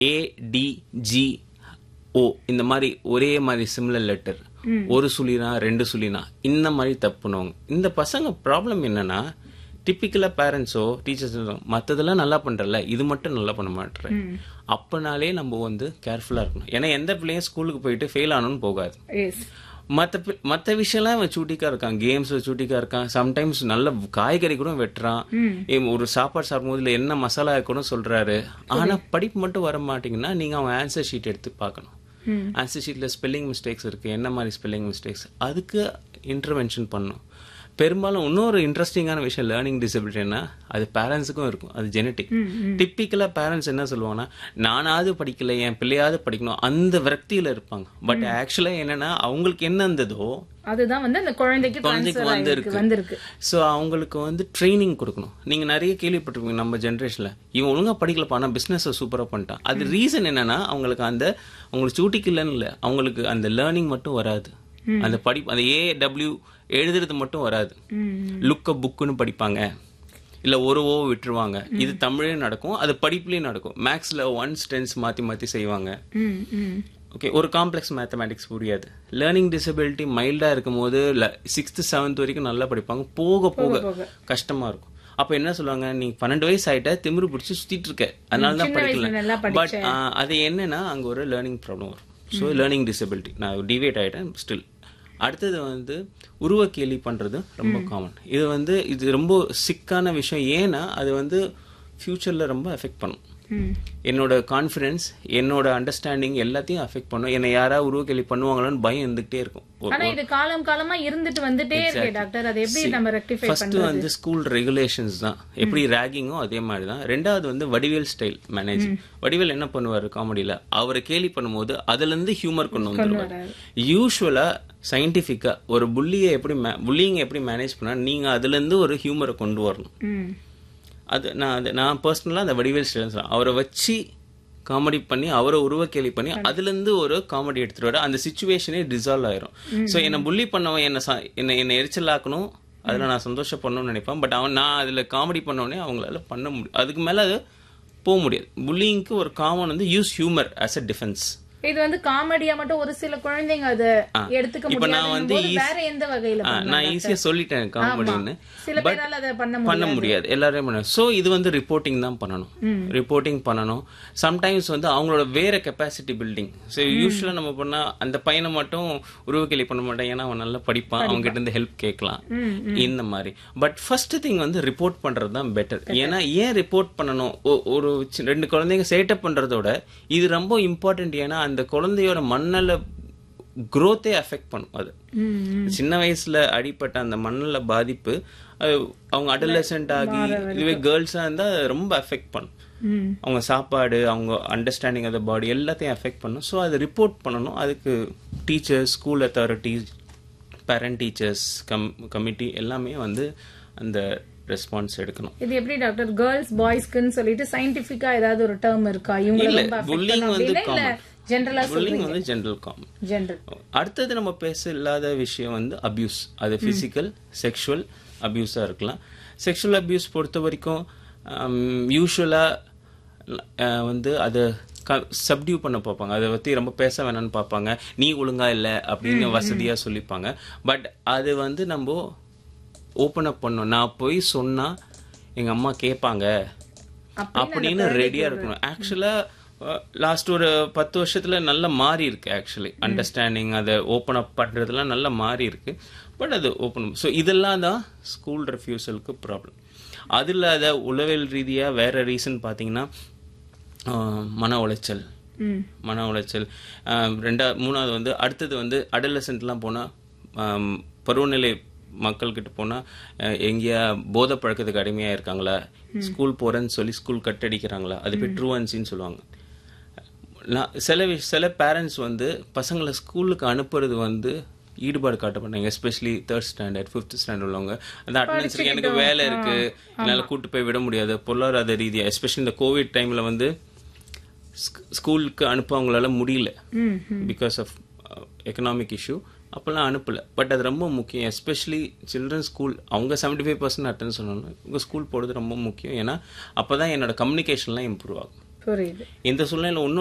ஏ D G ஓ இந்த மாதிரி ஒரே மாதிரி சிமிலர் லெட்டர் ஒரு சுழினா ரெண்டு சுழினா இந்த மாதிரி தப்புனவங்க இந்த பசங்க ப்ராப்ளம் என்னன்னா டிப்பிக்கலா பேரண்ட்ஸோ டீச்சர்ஸ் மற்றதெல்லாம் நல்லா பண்றல இது மட்டும் நல்லா பண்ண மாட்டேன் அப்பனாலே நம்ம வந்து கேர்ஃபுல்லா இருக்கணும் ஏன்னா எந்த பிள்ளையும் ஸ்கூலுக்கு போயிட்டு ஃபெயில் ஆனோன்னு போகாது எஸ் மற்ற மற்ற விஷயம்லாம் இவன் சூட்டிக்கா இருக்கான் கேம்ஸ் சூட்டிக்கா இருக்கான் சம்டைம்ஸ் நல்ல காய்கறி கூட வெட்டுறான் ஏம், ஒரு சாப்பாடு சாப்பிடும்போது இதுல என்ன மசாலா கூட சொல்றாரு ஆனா படிப்பு மட்டும் வர மாட்டீங்கன்னா நீங்க அவன் ஆன்சர் ஷீட் எடுத்து பார்க்கணும் ஆன்சர் ஷீட்ல ஸ்பெல்லிங் மிஸ்டேக்ஸ் இருக்கு என்ன மாதிரி ஸ்பெல்லிங் மிஸ்டேக்ஸ் அதுக்கு இன்டர்வென்ஷன் பண்ணும் பெரும்பாலும் இன்னொரு இன்ட்ரெஸ்டிங்கான விஷயம் லேர்னிங் டிசபிலிட்டின்னா அது பேரண்ட்ஸுக்கும் இருக்கும் அது ஜெனட்டிக் டிப்பிக்கலா பேரண்ட்ஸ் என்ன சொல்லுவாங்கன்னா நானாவது படிக்கல என் பிள்ளையாவது படிக்கணும் அந்த விரக்தியில இருப்பாங்க பட் ஆக்சுவலா என்னன்னா அவங்களுக்கு என்ன இருந்ததோ அதுதான் வந்து அந்த குழந்தைக்கு குழந்தைக்கு transfer ஆயிருக்கு, வந்திருக்கு ஸோ அவங்களுக்கு வந்து ட்ரைனிங் கொடுக்கணும் நீங்க நிறைய கேள்விப்பட்டிருப்பீங்க நம்ம ஜென்ரேஷன்ல இவன் ஒழுங்கா படிக்கலப்பா ஆனா பிசினஸ் சூப்பரா பண்ணிட்டான் அது ரீசன் என்னன்னா அவங்களுக்கு அந்த அவங்களுக்கு சூட்டிக்கலன்னு இல்லை அவங்களுக்கு அந்த லேர்னிங் மட்டும் வராது அந்த படிப்பு அந்த ஏ டபிள்யூ எழுதுறது மட்டும் வராது லுக்க புக்குன்னு படிப்பாங்க இல்ல ஒரு ஓ விட்டுருவாங்க இது தமிழ்லயும் நடக்கும் அது படிப்புலயும் நடக்கும் மேக்ஸ்ல ஒன்ஸ் டென்ஸ் மாத்தி மாத்தி செய்வாங்க ம், ம். ஓகே ஒரு காம்ப்ளெக்ஸ் மேத்தமேட்டிக்ஸ் புரியாது லேர்னிங் டிசபிலிட்டி மைல்டா இருக்கும் போது சிக்ஸ்த் செவன்த் வரைக்கும் நல்லா படிப்பாங்க போக போக கஷ்டமா இருக்கும் அப்ப என்ன சொல்லுவாங்க நீ பன்னெண்டு வயசு ஆயிட்ட திமிரு பிடிச்சி சுத்திட்டு இருக்க அதனால தான் வயசுல நல்லா படிக்கல பட் அது என்னன்னா அங்க ஒரு லேர்னிங் ப்ராப்ளம் வரும் ஸோ லேர்னிங் டிசபிலிட்டி நான் டிவேட் ஆயிட்டேன் ஸ்டில் அடுத்தது வந்து உருவ கேலி பண்றது ரொம்ப காமன் இது வந்து இது ரொம்ப சிக்கான விஷயம் ஏன்னா அது வந்து ஃபியூச்சர்ல ரொம்ப எஃபெக்ட் பண்ணும் ம். என்னோட கான்ஃபிடன்ஸ் என்னோட அண்டர்ஸ்டாண்டிங் எல்லாத்தையும் அஃபெக்ட் பண்ணும் என்னை யாராவது உருவக்கேலி பண்ணுவாங்களான்னு பயம் இருந்துகிட்டே இருக்கும் ஒரு- ஆனா இது காலம் காலமா இருந்துட்டு வந்துட்டே இருக்கு டாக்டர் அது எப்படி நம்ம ரெக்டிஃபை ஃபர்ஸ்ட் வந்து ஸ்கூல் ரெகுலேஷன்ஸ் தான் எப்படி ரேகிங்கோ அதே மாதிரி தான் ரெண்டாவது வந்து வடிவேல் ஸ்டைல் மேனேஜிங் வடிவேல் என்ன பண்ணுவாரு காமெடியில அவரை கேலி பண்ணும்போது அதுல இருந்து ஹியூமர் கொண்டு வந்துருவாரு யூஸ்வலா சயின்டிபிக்கா ஒரு புள்ளியை எப்படி புள்ளிங்க எப்படி மேனேஜ் பண்ணா நீங்க அதுல இருந்து ஒரு ஹியூமரை கொண்டு வரணும் ம் அது நான் அது நான் பர்சனலாக அந்த வடிவேல் ஸ்டைல் சொல்றேன் அவரை வச்சு காமெடி பண்ணி அவரை உருவக்கேலி பண்ணி அதுல இருந்து ஒரு காமெடி எடுத்துட்டு வர அந்த சுச்சுவேஷனே டிசால்வ் ஆயிரும் சோ என்னை புள்ளி பண்ணவன் என்ன ச- என்னை என்னை எரிச்சலாக்கணும் அதுல நான் சந்தோஷப்படணும்னு நினைப்பேன் பட் அவன் நான் அதுல காமெடி பண்ண உடனே அவங்களால பண்ண முடியும் அதுக்கு மேல அது போக முடியாது புல்லிங்க்கு ஒரு காமன் வந்து use humour as a defence இது வந்து காமெடியா மட்டும் ஒரு சில குழந்தைங்க அத எடுத்துக்க இப்ப நான் வந்து முடியாது easy- வேற எந்த வகையில ஆ, பண்ணலாம்? நான் ஈஸியா சொல்லிட்டேன் காமெடின்னு சில பேரால அதை பண்ண பண்ண முடியாது எல்லாரையும் பண்ண சோ இது வந்து ரிப்போர்ட்டிங் தான் பண்ணணும் ரிப்போர்ட்டிங் பண்ணணும் சம்டைம்ஸ் வந்து அவங்களோட வேற கெப்பாசிட்டி பில்டிங் ஸோ யூஸ்வலா நம்ம பண்ணா அந்த பையனை மட்டும் உருவக்கேலி பண்ண மாட்டான் ஏன்னா அவன் நல்லா படிப்பான் அவங்க கிட்ட இருந்து ஹெல்ப் கேட்கலாம் இந்த மாதிரி பட் ஃபர்ஸ்ட் திங் வந்து ரிப்போர்ட் பண்றது தான் பெட்டர் ஏன்னா ஏன் ரிப்போர்ட் பண்ணணும் ஒ- ஒரு சி- ரெண்டு குழந்தைங்க சேட்டப் பண்றதோட இது ரொம்ப இம்பார்ட்டன்ட் ஏன்னா அந்த குழந்தையோட மண்ணல growth-ஏ அஃபெக்ட் பண்ணும் அது ம், சின்ன வயசுல அடிப்பட்ட அந்த மண்ணுல பாதிப்பு அது அவங்க அடலசென்ட் ஆகி இதுவே கேர்ள்ஸா இருந்தா அது ரொம்ப அஃபெக்ட் பண்ணும் ம். அவங்க சாப்பாடு அவங்க அண்டர்ஸ்டாண்டிங் ஆஃப் த பாடி எல்லாத்தையும் அஃபெக்ட் பண்ணும் ஸோ அதை ரிப்போர்ட் பண்ணணும் அதுக்கு teachers school authorities parent teachers cum committee எல்லாமே வந்து அந்த ரெஸ்பான்ஸ் எடுக்கணும் இது எப்படி டாக்டர் கேர்ள்ஸ் பாய்ஸ்க்குன்னு சொல்லிட்டு சயின்டிபிக்கா ஏதாவது ஒரு டேர்ம் இருக்கா இவங்க இல்ல ரொம்ப affect புல்லிங் பண்ணும் வந்து அப்படின்னா இல்ல ஜென்ரலா புல்லிங் வந்து ஜென்ரல் காமன் ஜென்ரல் அடுத்தது நம்ம பேச இல்லாத விஷயம் வந்து அபியூஸ் அது பிசிக்கல் செக்ஷுவல் அபியூஸாக இருக்கலாம் செக்ஷுவல் அபியூஸ் பொறுத்த வரைக்கும் யூஸ்வலாக வந்து அதை சப்டியூ பண்ண பார்ப்பாங்க அதை பற்றி ரொம்ப பேச வேணாம்னு பார்ப்பாங்க நீ ஒழுங்கா இல்லை அப்படின்னு வசதியாக சொல்லிப்பாங்க பட் அது வந்து நம்ம ஓப்பன் அப் பண்ணோம் நான் போய் சொன்னா எங்க அம்மா கேட்பாங்க அப்படின்னு ரெடியா இருக்கணும் ஆக்சுவலா லாஸ்ட் ஒரு பத்து வருஷத்துல நல்லா மாறி இருக்கு ஆக்சுவலி அண்டர்ஸ்டாண்டிங் அதை ஓப்பன் அப் பண்றதுலாம் நல்லா மாறி இருக்கு பட் அது ஓப்பன் ஸோ இதெல்லாம் தான் ஸ்கூல் ரெஃப்யூசலுக்கு ப்ராப்ளம் அது இல்லாத உளவியல் ரீதியா வேற ரீசன் பாத்தீங்கன்னா ஆஹ், மன உளைச்சல் ம் மன உளைச்சல் ஆஹ், ரெண்டா மூணாவது வந்து அடுத்தது வந்து அடலசென்ட்லாம் போனா ஆம், பருவநிலை மக்கள்கிட்ட போனா அஹ், எங்கேயா போதை பழக்கத்துக்கு அடிமையா இருக்காங்களா ஸ்கூல் போறேன்னு சொல்லி ஸ்கூல் கட்டடிக்கிறாங்களா அது பேர் ட்ரூவன்சின்னு சொல்லுவாங்க நான் சில விஷ- சில பேரண்ட்ஸ் வந்து பசங்களை ஸ்கூலுக்கு அனுப்புறது வந்து ஈடுபாடு காட்ட மாட்டாங்க especially third standard fifth standard உள்ளவங்க அந்த அட்டண்டன்ஸ் இருக்கு எனக்கு வேலை இருக்கு என்னால கூட்டு போய் விட முடியாது பொருளாதார ரீதியா எஸ்பெஷலி இந்த கோவிட் டைம்ல வந்து ஸ்க்- ஸ்கூலுக்கு அனுப்ப அவங்களால முடியல ம் பிகாஸ் ஆஃப் எக்கனாமிக் இஷ்யூ அப்போல்லாம் அனுப்பல பட் அது ரொம்ப முக்கியம் எஸ்பெஷலி சில்ட்ரன் ஸ்கூல் அவங்க செவன்டி ஃபைவ் பர்சன்ட் அட்டன் சொன்னாங்க உங்கள் ஸ்கூல் போகிறது ரொம்ப முக்கியம் ஏன்னா அப்போ தான் என்னோட கம்யூனிகேஷன்லாம் இம்ப்ரூவ் ஆகும் புரியுது இந்த சூழ்நிலையில இன்னும்